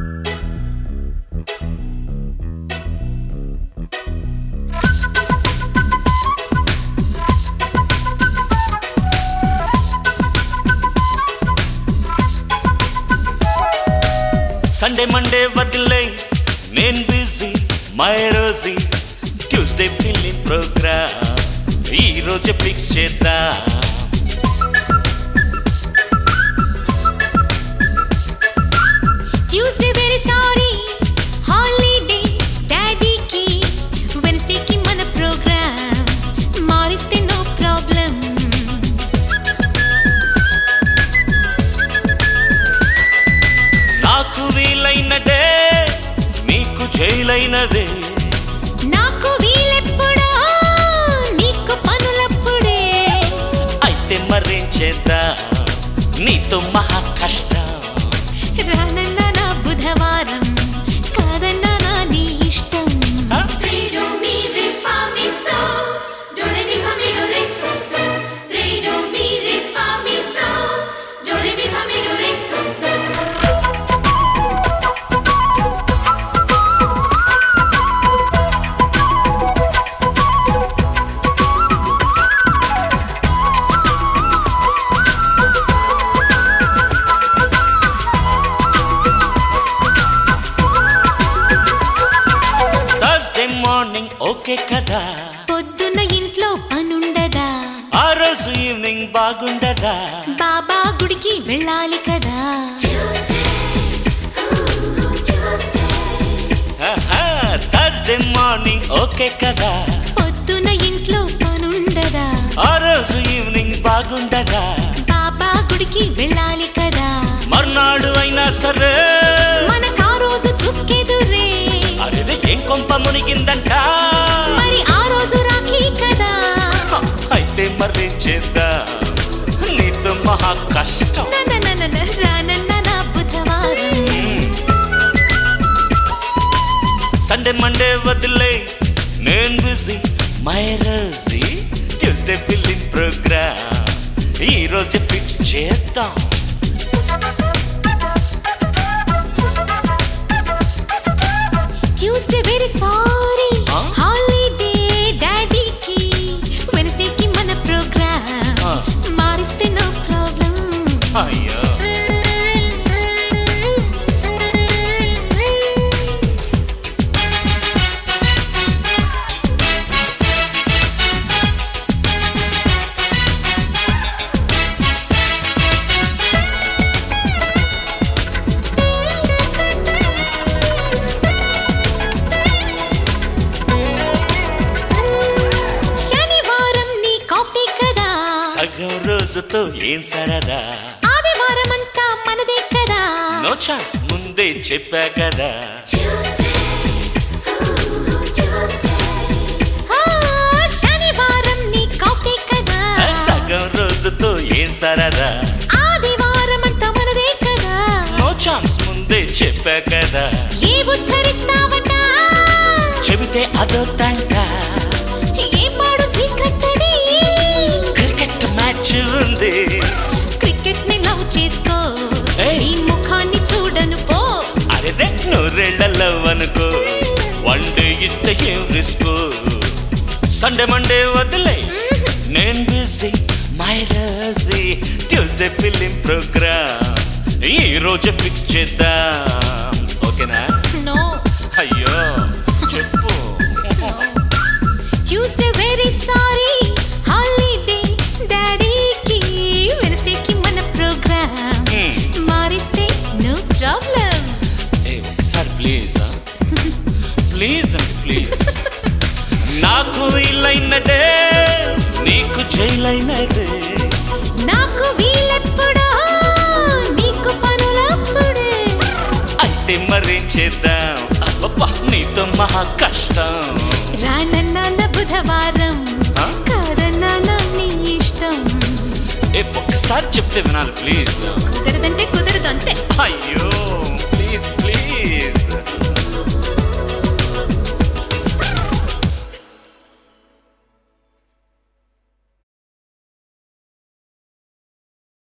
Sunday Monday వదిలే నేను busy my Rosie Tuesday filling program ఈ రోజు ఫిక్స్ చేద్దాం ట్యూస్డే వెరీ సారీ హాలిడే డాడీకి వెన్స్డేకి మన ప్రోగ్రామ్ మారిస్తే నో ప్రాబ్లం నాకు వీలైన డే మీకు జైలైనదే నాకు వీలెప్పుడో నీకు పనులప్పుడే అయితే మరేం చేద్దాం నీతో మహా కష్టం రానన్నా నా బుధవారం కాదన్నా నా నీ ఇష్టం ఆ? Re do mi re fa mi so do re mi fa mi do re so so re do mi re fa mi so do re mi fa mi do re so so Thursday morning okay కదా పొద్దున్న ఇంట్లో పనుండదా ఆ రోజు evening బాగుండదా బాబా గుడికి వెళ్ళాలి కదా Tuesday ooh Tuesday Thursday morning okay కదా పొద్దున ఇంట్లో పనుండదా ఆ రోజు ఈవినింగ్ బాగుండదా బాబా గుడికి వెళ్ళాలి కదా మర్నాడు అయినా సరే మనకా రోజు చుక్కెదురే అరే ఏం కొంప మునిగిందంట మరి ఆ రోజు రాఖీ కదా హ, అయితే మరేం చేద్దాం నీతో మహా కష్టం ననననన రానన్న నా బుధవారం సండే మండే వదిలే నేను busy my Rosie Tuesday filling program ఈ రోజు ఫిక్స్ చేద్దాం ట్యూస్డే వెరీ సారీ ఆ? హాలిడే డాడీకి వెన్స్డేకి మన ప్రోగ్రామ్ ఆ. మారిస్తే నో ప్రాబ్లం అయ్యో శనివారం నీ కాఫీ కదా సగం రోజుతో ఏం సరదా ఆదివారం అంతా మనదే కదా నో ఛాన్స్ ముందే చెప్పా కదా Tuesday ooh Tuesday ఆ, శనివారం నీ కాఫీ కదా సగం రోజుతో ఏం సరదా ఆదివారం అంతా మనదే కదా నో ఛాన్స్ ముందే చెప్పా కదా ఏ ఉద్ధరిస్తావట చెబితే అదో తంట ఏ పాడు సీక్రెట్ అది క్రికెట్ మ్యాచ్ ఉంది క్రికెట్ ని లవ్ చేసుకో ఏయ్. నీ ముఖాన్ని చూడను పో అరేదే నూరేళ్లలో అనుకో వన్ డే ఇస్తే ఏం రిస్క్ సండే మండే వదిలే నేను busy my Rosie Tuesday film program ఈ రోజు ఫిక్స్ చేద్దాం ఓకేనా నో అయ్యో చెప్పు ట్యూస్డే వెరీ సారీ హాలిడే డాడీకి వెన్స్డేకి మన ప్రోగ్రామ్ Hmm. మారిస్తే నో ప్రాబ్లం ఏ ఒకసారి ప్లీజ్ ప్లీజ్ అండి ప్లీజ్ నాకు వీలైనదే నీకు జైలైనదే నాకు వీలెప్పుడో నీకు పనులప్పుడే అయితే మరేం చేద్దాం అబ్బబ్బా నీతో మహా కష్టం రానన్నా నా బుధవారం ఆ? కాదన్నా నా నీ ఇష్టం ఏ ఒక్కసారి చెప్తే వినాలి ప్లీజ్ కుదరదంటే కుదరదు అంతే అయ్యో ప్లీజ్ ప్లీజ్